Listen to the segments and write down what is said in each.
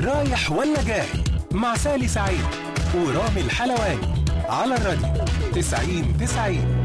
رايح ولا جاي مع سالي سعيد ورامي الحلواني على الراديو 90 90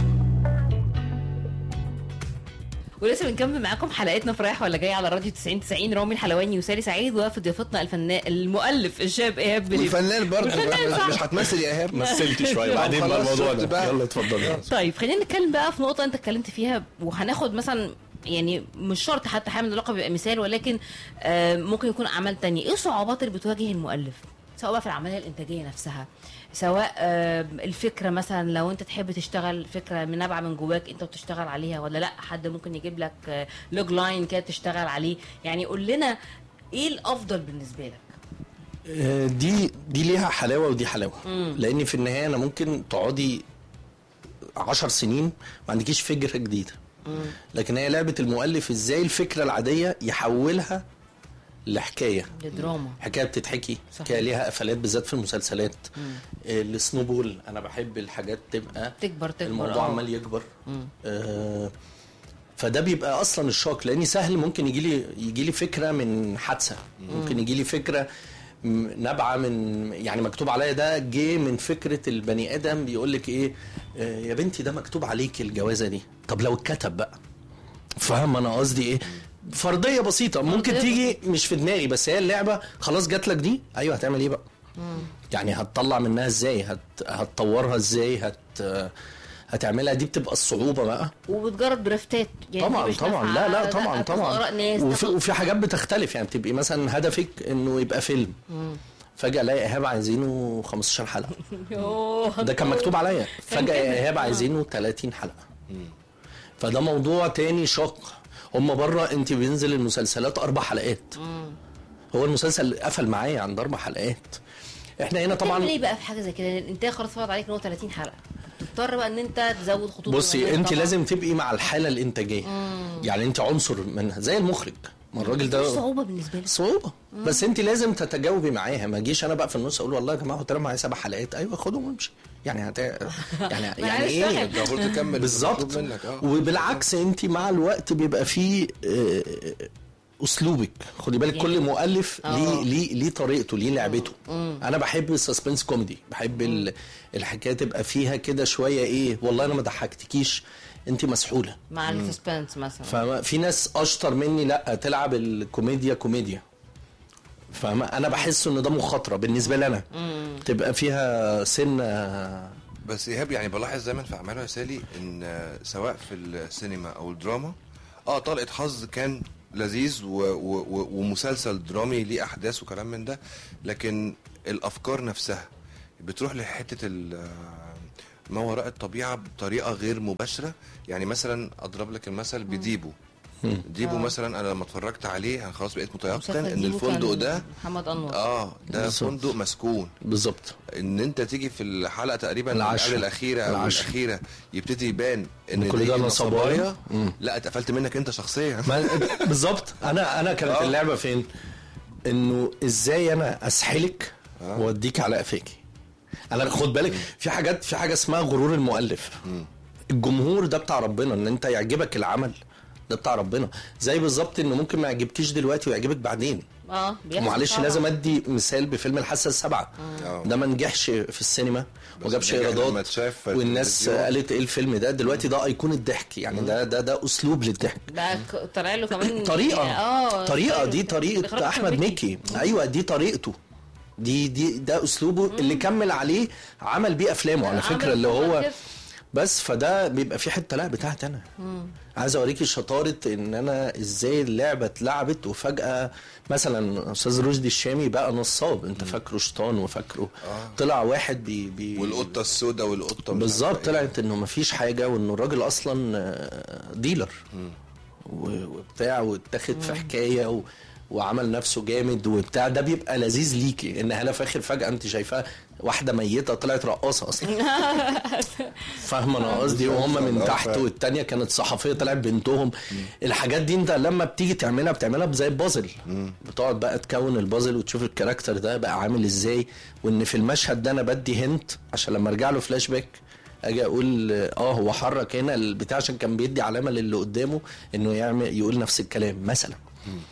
ولسه بنكمل معاكم حلقتنا في رايح ولا جاي على راديو 90 90 رامي الحلواني وسالي سعيد وفي ضيافتنا الفنان المؤلف الشاب ايهاب بليف والفنان برضه والفنان صح. مش هتمثل يا ايهاب مثلت شويه بعدين بقى خلاص الموضوع شفت ده بقى. يلا اتفضلي طيب خلينا نتكلم بقى في نقطه انت اتكلمت فيها وهناخد مثلا يعني مش شرط حتى حامل اللقب يبقى مثال ولكن آه، ممكن يكون اعمال تانية ايه الصعوبات اللي بتواجه المؤلف سواء بقى في العمليه الانتاجيه نفسها سواء آه، الفكره مثلا لو انت تحب تشتغل فكره من نابعه من جواك انت بتشتغل عليها ولا لا حد ممكن يجيب لك آه، لوج لاين كده تشتغل عليه يعني قول لنا ايه الافضل بالنسبه لك آه، دي دي ليها حلاوه ودي حلاوه لان في النهايه انا ممكن تقعدي عشر سنين ما عندكيش فكره جديده لكن هي لعبه المؤلف ازاي الفكره العاديه يحولها لحكايه لدراما حكايه بتتحكي صحيح. حكايه ليها قفلات بالذات في المسلسلات آه، السنوبول انا بحب الحاجات تبقى تكبر تكبر الموضوع آه. عمال يكبر آه فده بيبقى اصلا الشوك لاني سهل ممكن يجي لي يجي لي فكره من حادثه ممكن يجي لي فكره م- نابعه من يعني مكتوب عليا ده جه من فكره البني ادم بيقول لك ايه آه يا بنتي ده مكتوب عليك الجوازه دي طب لو اتكتب بقى فاهم انا قصدي ايه فرضيه بسيطه ممكن فرضية تيجي مش في دماغي بس هي اللعبه خلاص جات لك دي ايوه هتعمل ايه بقى يعني هتطلع منها ازاي هت... هتطورها ازاي هت... هتعملها دي بتبقى الصعوبه بقى وبتجرب درفتات يعني دي طبعا مش طبعا نافعة. لا لا طبعا تاخد طبعا آراء ناس وفي, تاخد- وفي حاجات بتختلف يعني بتبقي مثلا هدفك انه يبقى فيلم فجاه الاقي ايهاب عايزينه 15 حلقه يوه. ده كان مكتوب عليا كان فجاه كده. ايهاب آه. عايزينه 30 حلقه فده موضوع تاني شاق هم بره انت بينزل المسلسلات اربع حلقات هو المسلسل قفل معايا عند اربع حلقات احنا هنا طبعا طبعا ايه بقى في حاجه زي كده الانتاج خلاص فرض عليك ان هو 30 حلقه تضطر بقى ان انت تزود خطوط بصي العمل انت طبعاً. لازم تبقي مع الحاله الانتاجيه يعني انت عنصر منها زي المخرج ما الراجل مش ده صعوبه بالنسبه لك صعوبه بس انت لازم تتجاوبي معاها ما اجيش انا بقى في النص اقول والله يا جماعه قلت لها معايا سبع حلقات ايوه خدهم وامشي يعني هت... يعني يعني عايز ايه أشتغل. ده المفروض تكمل بالظبط المطلوب منك اه وبالعكس انت مع الوقت بيبقى فيه آه، اسلوبك خدي بالك يعني- كل مؤلف آه. ليه ليه ليه طريقته ليه لعبته انا بحب السسبنس كوميدي بحب ال- الحكايه تبقى فيها كده شويه ايه والله انا ما ضحكتكيش انت مسحوله مع السسبنس مثلا ففي ناس اشطر مني لا تلعب الكوميديا كوميديا فاهمة انا بحس ان ده مخاطره بالنسبه لي انا تبقى فيها سنه بس ايهاب يعني بلاحظ دايما في اعماله يا سالي ان آه، سواء في السينما او الدراما اه طلقه حظ كان لذيذ و و و ومسلسل درامي ليه احداث وكلام من ده لكن الافكار نفسها بتروح لحته ال- آه، ما وراء الطبيعه بطريقه غير مباشره يعني مثلا اضرب لك المثل بديبو ديبو آه. مثلا انا لما اتفرجت عليه انا خلاص بقيت متيقن مسلسل ان ديبو الفندق كان ده محمد انور اه ده بالظبط. فندق مسكون بالظبط ان انت تيجي في الحلقه تقريبا العاشرة. قبل الاخيره او العاشرة. الاخيره يبتدي يبان ان كل دي ده نصبايا. نصبايا مم. لا اتقفلت منك انت شخصيا ما بالظبط انا انا كانت آه. اللعبه فين انه ازاي انا اسحلك واديك على قفاكي انا خد بالك في حاجات في حاجه اسمها غرور المؤلف الجمهور ده بتاع ربنا ان انت يعجبك العمل ده بتاع ربنا زي بالظبط انه ممكن ما يعجبكيش دلوقتي ويعجبك بعدين اه بيحصل معلش طبعاً. لازم ادي مثال بفيلم الحاسه السابعه آه. ده ما نجحش في السينما بس وما جابش نجح لما ايرادات اتشاف في والناس التلفزيون. قالت ايه الفيلم ده دلوقتي ده ايقونه الضحك يعني ده ده ده اسلوب للضحك بقى ك- طلع له كمان طريقه اه طريقه دي إخراج طريقه احمد أحمد مكي ايوه دي طريقته دي دي ده اسلوبه اللي كمل عليه عمل بيه افلامه على عمل فكره اللي أفلام هو كده. بس فده بيبقى في حته لا بتاعتي انا عايز اوريكي شطاره ان انا ازاي اللعبه اتلعبت وفجاه مثلا استاذ رشدي الشامي بقى نصاب انت فاكره شيطان وفاكره طلع واحد بي, بي والقطه السوداء والقطه مش بالظبط عارفة إيه. طلعت انه مفيش حاجه وانه الراجل اصلا آه، ديلر و- وبتاع واتاخد في حكايه و... وعمل نفسه جامد وبتاع ده بيبقى لذيذ ليكي ان هلا فاخر فجاه انت شايفاها واحده ميته طلعت رقاصه اصلا فاهمه انا قصدي وهم من آه، تحت فاهم. والتانيه كانت صحفيه طلعت بنتهم الحاجات دي انت لما بتيجي تعملها بتعملها زي البازل بتقعد بقى تكون البازل وتشوف الكاركتر ده بقى عامل ازاي وان في المشهد ده انا بدي هنت عشان لما ارجع له فلاش باك اجي اقول اه هو حرك هنا البتاع عشان كان بيدي علامه للي قدامه انه يعمل يقول نفس الكلام مثلا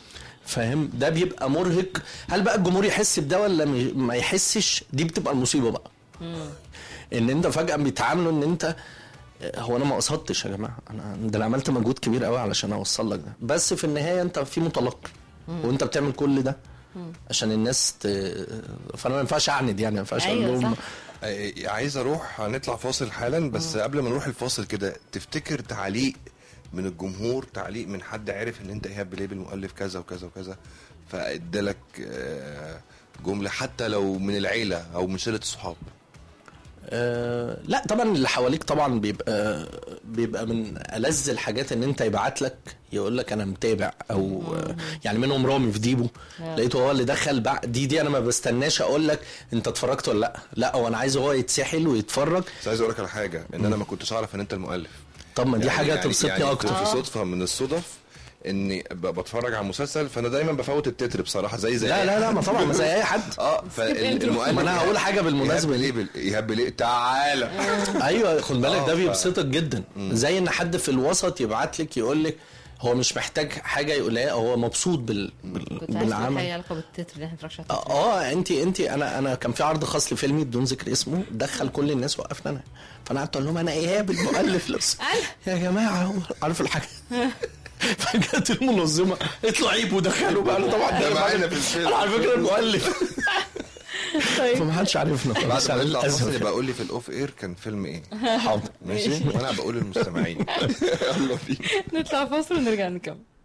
فاهم ده بيبقى مرهق هل بقى الجمهور يحس بده ولا م- ما يحسش دي بتبقى المصيبه بقى ان انت فجاه بيتعاملوا ان انت هو انا ما قصدتش يا جماعه انا ده انا عملت مجهود كبير قوي علشان اوصل لك ده بس في النهايه انت في متلقي وانت بتعمل كل ده عشان الناس ت... فانا ما ينفعش اعند يعني ما ينفعش اقول أيوة لهم صح. آه، عايز اروح هنطلع فاصل حالا بس قبل ما نروح الفاصل كده تفتكر تعليق من الجمهور تعليق من حد عارف ان انت ايهاب بليب المؤلف كذا وكذا وكذا فادالك آه، جمله حتى لو من العيله او من شله الصحاب آه لا طبعا اللي حواليك طبعا بيبقى بيبقى من ألذ الحاجات ان انت يبعت لك يقول لك انا متابع او آه يعني منهم رامي في ديبو لقيته هو اللي دخل بعد دي دي انا ما بستناش اقول لك انت اتفرجت ولا لا لا هو انا عايز هو يتسحل ويتفرج بس عايز اقول لك على حاجه ان انا ما كنتش اعرف ان انت المؤلف طب ما دي يعني- حاجه يعني- تبسطني يعني اكتر في صدفه من الصدف اني ب- بتفرج على مسلسل فانا دايما بفوت التتر بصراحه زي زي لا لا لا ما طبعا ما زي اي حد اه فالمؤلف ما أنا هقول حاجة بالمناسبة ايهاب بليب ايهاب بليب تعالى ايوه خد بالك آه، ده ف- بيبسطك جدا زي ان حد في الوسط يبعت لك يقول لك هو مش محتاج حاجه يقولها هو مبسوط بال... بال... كنت عايز تقول بالعمل حاجه علاقه بالتتر اللي احنا متفرجش على التتر. اه انت انت انا انا كان في عرض خاص لفيلمي بدون ذكر اسمه دخل كل الناس وقفنا انا فانا قعدت اقول لهم انا ايهاب المؤلف لبس يا جماعه هو عارف الحاجه فجت المنظمه اطلع عيب ودخلوا بقى أنا طبعا ده ده معانا في الفيلم. انا على فكره المؤلف فما حدش عارفنا بعد خالص ما على نطلع فاصل الاسف يبقى قول لي في الاوف اير كان فيلم ايه حاضر ماشي وانا بقول للمستمعين يلا بينا نطلع فاصل ونرجع نكمل